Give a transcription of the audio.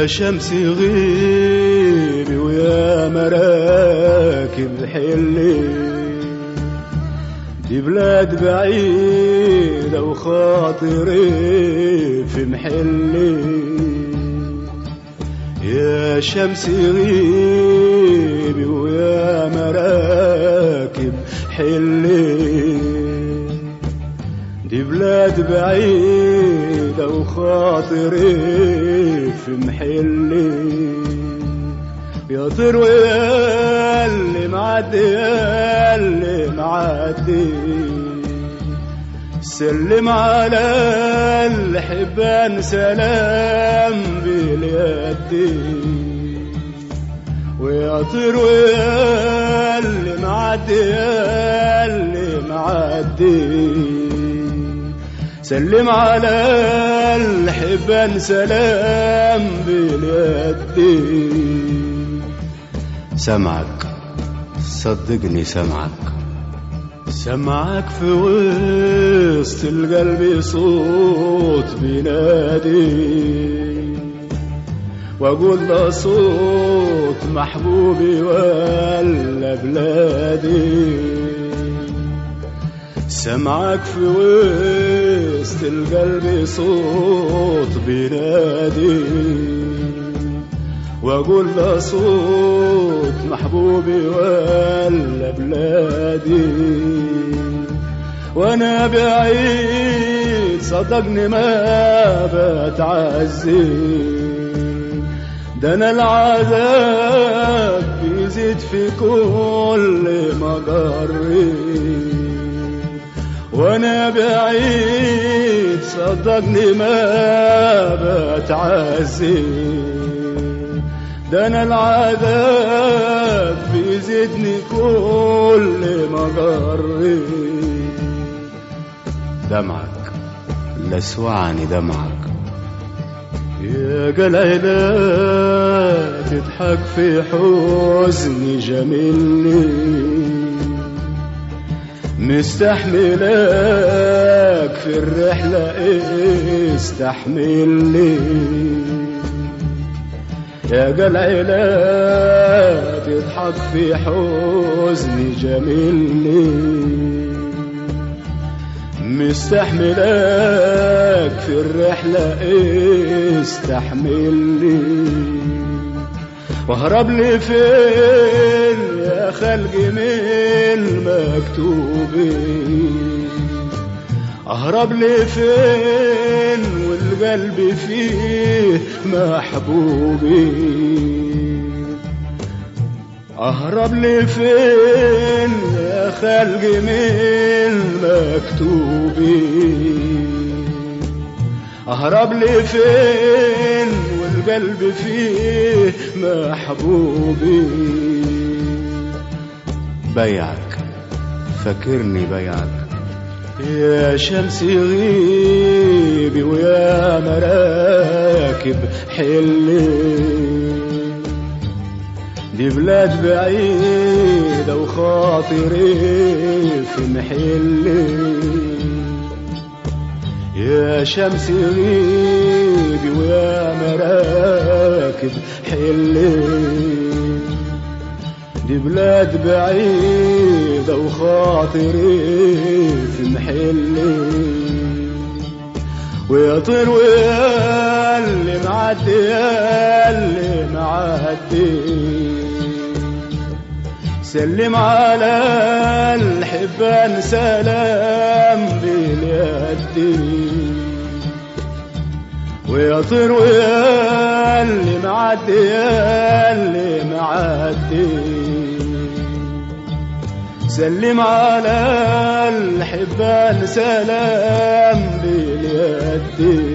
يا شمس غيبي ويا مراكب حلي دي بلاد بعيدة وخاطري في محلي يا شمس غيبي ويا مراكب حلي دي بلاد بعيدة وخاطري في محلي يا ثروي يا اللي معدي يا اللي معدي سلم على الحبان سلام باليد ويا ثروي يا اللي معدي يا اللي معدي سلم على الحبان سلام باليد سمعك صدقني سمعك سمعك في وسط القلب صوت بينادي واقول ده صوت محبوبي ولا بلادي سمعك في وسط القلب صوت بينادي واقول ده صوت محبوبي ولا بلادي وانا بعيد صدقني ما بتعزي ده انا العذاب بيزيد في كل مقري وانا بعيد صدقني ما بتعزي ده انا العذاب بيزيدني كل ما قري دمعك لسوعني دمعك يا قليلة تضحك في حزني جميلني مستحملك في الرحلة استحملني يا قليلة تضحك في حزني جميلني مستحملك في الرحلة استحملني واهرب لي فين يا خلقي من مكتوبين اهرب لي فين والقلب فيه محبوبي اهرب لي فين يا خلقي من مكتوبي اهرب لي فين والقلب فيه محبوبي بيعك فكرني بيعك يا شمس غيبي ويا مراكب حلي دي بلاد بعيدة وخاطري في محلي يا شمس غيبي ويا مراكب حلي دي بلاد بعيدة وخاطري في محلي ويا طير ويا اللي معدي يا اللي معدي سلم على الحبان سلام باليد ويا طير ويا اللي معدي يا اللي معدي سلم على الحبان سلام باليد